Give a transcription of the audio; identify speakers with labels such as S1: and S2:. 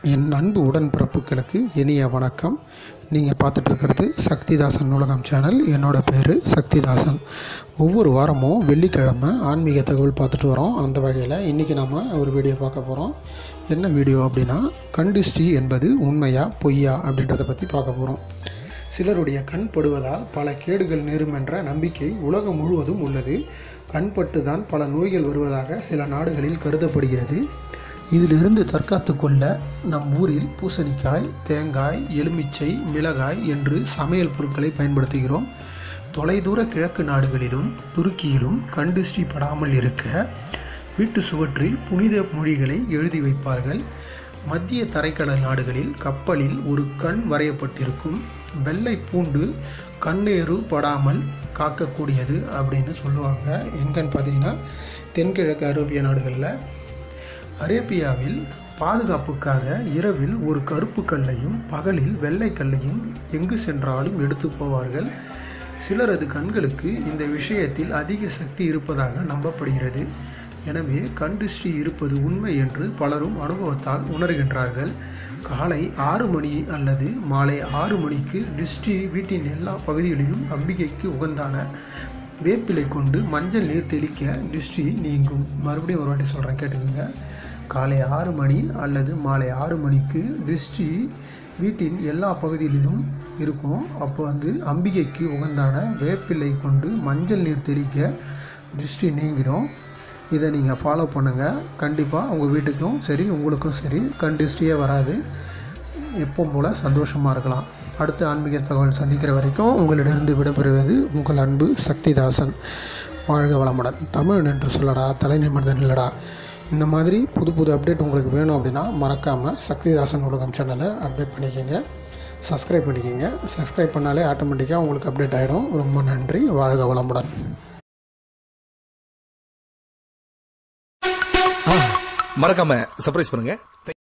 S1: என் அன்பு உடன்பிறப்புகளுக்கு இனிய வணக்கம் நீங்கள் பார்த்துட்டு இருக்கிறது சக்திதாசன் நூலகம் சேனல் என்னோட பேர் சக்திதாசன் ஒவ்வொரு வாரமும் வெள்ளிக்கிழமை ஆன்மீக தகவல் பார்த்துட்டு வரோம் அந்த வகையில் இன்றைக்கி நாம் ஒரு வீடியோ பார்க்க போகிறோம் என்ன வீடியோ அப்படின்னா கண்டிஸ்டி என்பது உண்மையா பொய்யா அப்படின்றத பற்றி பார்க்க போகிறோம் சிலருடைய கண் படுவதால் பல கேடுகள் நேரும் என்ற நம்பிக்கை உலகம் முழுவதும் உள்ளது கண்பட்டு தான் பல நோய்கள் வருவதாக சில நாடுகளில் கருதப்படுகிறது இதிலிருந்து தற்காத்து கொள்ள நம் ஊரில் பூசணிக்காய் தேங்காய் எலுமிச்சை மிளகாய் என்று சமையல் பொருட்களை பயன்படுத்துகிறோம் தொலைதூர கிழக்கு நாடுகளிலும் துருக்கியிலும் கண்டிஷ்டி படாமல் இருக்க வீட்டு சுவற்றில் புனித மொழிகளை எழுதி வைப்பார்கள் மத்திய தரைக்கடல் நாடுகளில் கப்பலில் ஒரு கண் வரையப்பட்டிருக்கும் வெள்ளை பூண்டு கண்ணேறு படாமல் காக்கக்கூடியது அப்படின்னு சொல்லுவாங்க எங்கன்னு பார்த்தீங்கன்னா தென்கிழக்கு அரேபிய நாடுகளில் அரேபியாவில் பாதுகாப்புக்காக இரவில் ஒரு கருப்பு கல்லையும் பகலில் வெள்ளை கல்லையும் எங்கு சென்றாலும் எடுத்து போவார்கள் சிலரது கண்களுக்கு இந்த விஷயத்தில் அதிக சக்தி இருப்பதாக நம்பப்படுகிறது எனவே கண் திருஷ்டி இருப்பது உண்மை என்று பலரும் அனுபவத்தால் உணர்கின்றார்கள் காலை ஆறு மணி அல்லது மாலை ஆறு மணிக்கு திருஷ்டி வீட்டின் எல்லா பகுதிகளிலும் அம்பிகைக்கு உகந்தான வேப்பிலை கொண்டு மஞ்சள் நீர் தெளிக்க திருஷ்டி நீங்கும் மறுபடியும் ஒரு வாட்டி சொல்கிறேன் கேட்டுக்கோங்க காலை ஆறு மணி அல்லது மாலை ஆறு மணிக்கு திருஷ்டி வீட்டின் எல்லா பகுதிகளிலும் இருக்கும் அப்போ வந்து அம்பிகைக்கு உகந்தான வேப்பிலை கொண்டு மஞ்சள் நீர் தெளிக்க திருஷ்டி நீங்கிடும் இதை நீங்கள் ஃபாலோ பண்ணுங்கள் கண்டிப்பாக உங்கள் வீட்டுக்கும் சரி உங்களுக்கும் சரி கண் திருஷ்டியே வராது எப்பவும் போல் சந்தோஷமாக இருக்கலாம் அடுத்த ஆன்மீக தகவல் சந்திக்கிற வரைக்கும் உங்களிடமிருந்து விடைபெறுவது உங்கள் அன்பு சக்திதாசன் வாழ்க வளமுடன் தமிழ் என்று சொல்லடா தலை நிமிர்ந்தன் இல்லடா இந்த மாதிரி புது புது அப்டேட் உங்களுக்கு வேணும் அப்படின்னா மறக்காமல் சக்திதாசன் உலகம் சேனலை அப்டேட் பண்ணிக்கோங்க சப்ஸ்கிரைப் பண்ணிக்கோங்க சப்ஸ்கிரைப் பண்ணாலே ஆட்டோமேட்டிக்காக உங்களுக்கு அப்டேட் ஆகிடும் ரொம்ப நன்றி வாழ்க வளமுடன்
S2: மறக்காம சர்ப்ரைஸ் பண்ணுங்க